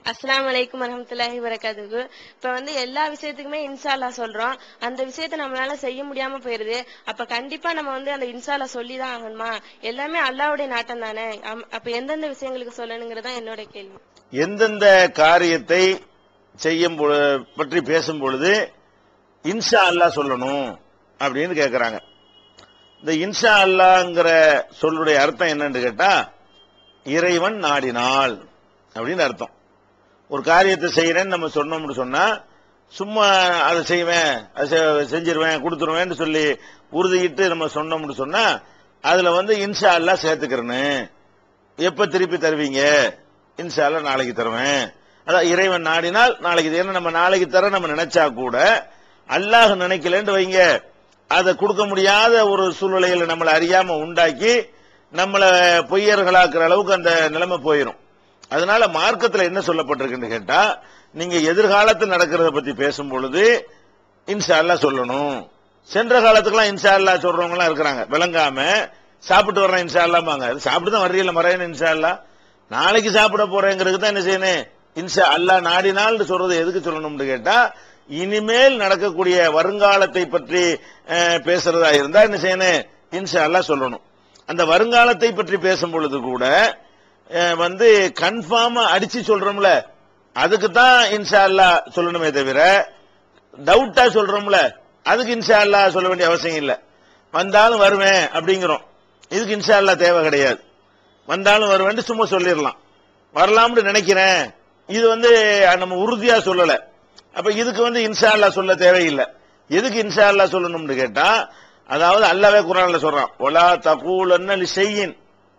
அஸ்ஸலாமு அலைக்கும் வரஹ்மத்துல்லாஹி வரகாத்துக்கு இப்ப வந்து எல்லா விஷயத்துக்குமே இன்ஷா அல்லாஹ் சொல்றோம் அந்த விஷயத்தை நம்மளால செய்ய முடியாம போயிருது அப்ப கண்டிப்பா நம்ம வந்து அந்த இன்ஷா அல்லாஹ் சொல்லி தான் ஆகணுமா எல்லாமே அல்லாஹ்வுடைய நாட்டம் தானே அம்- அப்ப எந்தெந்த விஷயங்களுக்கு சொல்லணுங்கிறது தான் என்னோட கேள்வி எந்தெந்த காரியத்தை செய்யும் பொழு- பற்றி பேசும் பொழுது இன்ஷா அல்லாஹ் சொல்லணும் அப்படின்னு கேக்குறாங்க இந்த இன்ஷா அல்லாஹ்ங்கிற சொல்லுடைய அர்த்தம் என்னன்னு கேட்டா இறைவன் நாடினால் அப்படின்னு அர்த்தம் ஒரு காரியத்தை செய்யறேன்னு நம்ம சொன்னோம்னு சொன்னா சும்மா அதை செய்வேன் அதை செ- செஞ்சிருவேன் கொடுத்துருவேன்னு சொல்லி உறுதியிட்டு நம்ம சொன்னோம்னு சொன்னா அதுல வந்து இன்ஷா அல்லாஹ் சேர்த்துக்கிறேன்னு எப்ப திருப்பி தருவீங்க இன்ஷா அல்லாஹ் நாளைக்கு தருவேன் அதான் இறைவன் நாடினால் நாளைக்கு இது. ஏன்னா நம்ம நாளைக்கு தர நம்ம நினைச்சா கூட அல்லாஹ் நினைக்கலன்னு வைங்க அதை கொடுக்க முடியாத ஒரு சூழ்நிலையில நம்மளை அறியாம உண்டாக்கி நம்மளை பொய்யர்களாக்குற அளவுக்கு அந்த நிலைமை போயிடும் அதனால மார்க்கத்துல என்ன சொல்லப்பட்டிருக்குன்னு கேட்டா நீங்க எதிர்காலத்தில் நடக்கிறத பத்தி பேசும் பொழுது இன்ஷா அல்லாஹ் சொல்லணும் சென்ற காலத்துக்குலாம் இன்ஷா அல்லாஹ் சொல்றவங்க எல்லாம் இருக்கிறாங்க விளங்காம சாப்பிட்டு வர்றேன் இன்ஷா அல்லாமாங்க அது சாப்பிட்டு தான் வர்றீல்ல மறையணும் இன்ஷா அல்லாஹ் நாளைக்கு சாப்பிட போறேங்கிறதுக்கு தான் என்ன செய்யணும் இன்ஷா அல்லாஹ் நாடினால்னு சொல்றது எதுக்கு சொல்லணும்னு கேட்டா இனிமேல் நடக்கக்கூடிய வருங்காலத்தை பற்றி அஹ், பேசுறதா இருந்தா என்ன செய்யணும் இன்ஷா அல்லாஹ் சொல்லணும் அந்த வருங்காலத்தை பற்றி பேசும் பொழுது கூட அஹ், வந்து கன்ஃபார்மா அடிச்சு சொல்றோம்ல அதுக்கு தான் இன்ஷா அல்லாஹ் சொல்லணுமே தவிர டவுட்டா சொல்றோம்ல அதுக்கு இன்ஷா அல்லாஹ் சொல்ல வேண்டிய அவசியம் இல்ல வந்தாலும் வருவேன் அப்படிங்கிறோம் இதுக்கு இன்ஷா அல்லாஹ் தேவை கிடையாது வந்தாலும் வருவேன் சும்மா சொல்லிடலாம் வரலாம்னு நினைக்கிறேன் இது வந்து நம்ம உறுதியா சொல்லல அப்ப இதுக்கு வந்து இன்ஷா அல்லாஹ் சொல்ல தேவையில்லை எதுக்கு இன்ஷா அல்லாஹ் சொல்லணும்னு கேட்டா அதாவது அல்லாவே குரான்ல சொல்றான் ஒலா தகூலன்ன செய்யின்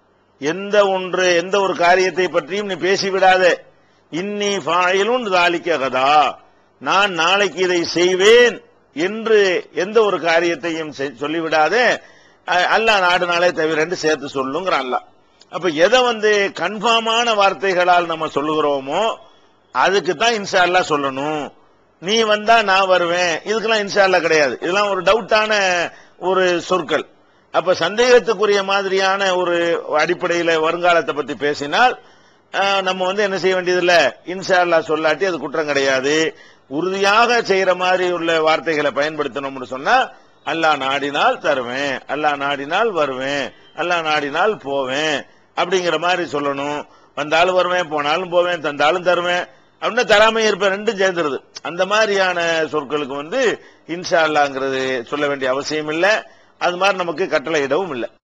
எந்த ஒன்று எந்த ஒரு காரியத்தை பற்றியும் நீ பேசிவிடாதே இன்னி ஃபாயிலுன் தாலிக்க கதா நான் நாளைக்கு இதை செய்வேன் என்று எந்த ஒரு காரியத்தையும் செய்- சொல்லிவிடாதே அஹ், அல்லாஹ் நாடு நாளே தவிர என்று சேர்த்து சொல்லுங்கிற அல்லாஹ் அப்ப எதை வந்து கன்ஃபார்மான வார்த்தைகளால் நம்ம சொல்லுகிறோமோ அதுக்கு தான் இன்ஷா அல்லாஹ் சொல்லணும் நீ வந்தா நான் வருவேன் இதுக்கெல்லாம் இன்ஷா அல்லாஹ் கிடையாது இதெல்லாம் ஒரு டவுட்டான ஒரு சொற்கள் அப்ப சந்தேகத்துக்குரிய மாதிரியான ஒரு அடிப்படையில வருங்காலத்தை பத்தி பேசினால் அஹ், நம்ம வந்து என்ன செய்ய வேண்டியதில்ல இன்ஷா அல்லாஹ் சொல்லாட்டி அது குற்றம் கிடையாது உறுதியாக செய்யற மாதிரி உள்ள வார்த்தைகளை பயன்படுத்தணும்னு சொன்னா அல்லாஹ் நாடினால் தருவேன் அல்லாஹ் நாடினால் வருவேன் அல்லாஹ் நாடினால் போவேன் அப்படிங்கிற மாதிரி சொல்லணும் வந்தாலும் வருவேன் போனாலும் போவேன் தந்தாலும் தருவேன் அப்படின்னா தராம இருப்பேன் ரெண்டும் சேர்ந்துருது அந்த மாதிரியான சொற்களுக்கு வந்து இன்ஷா அல்லாங்கிறது சொல்ல வேண்டிய அவசியம் இல்லை அது மாதிரி நமக்கு கட்டளை இடவும் இல்லை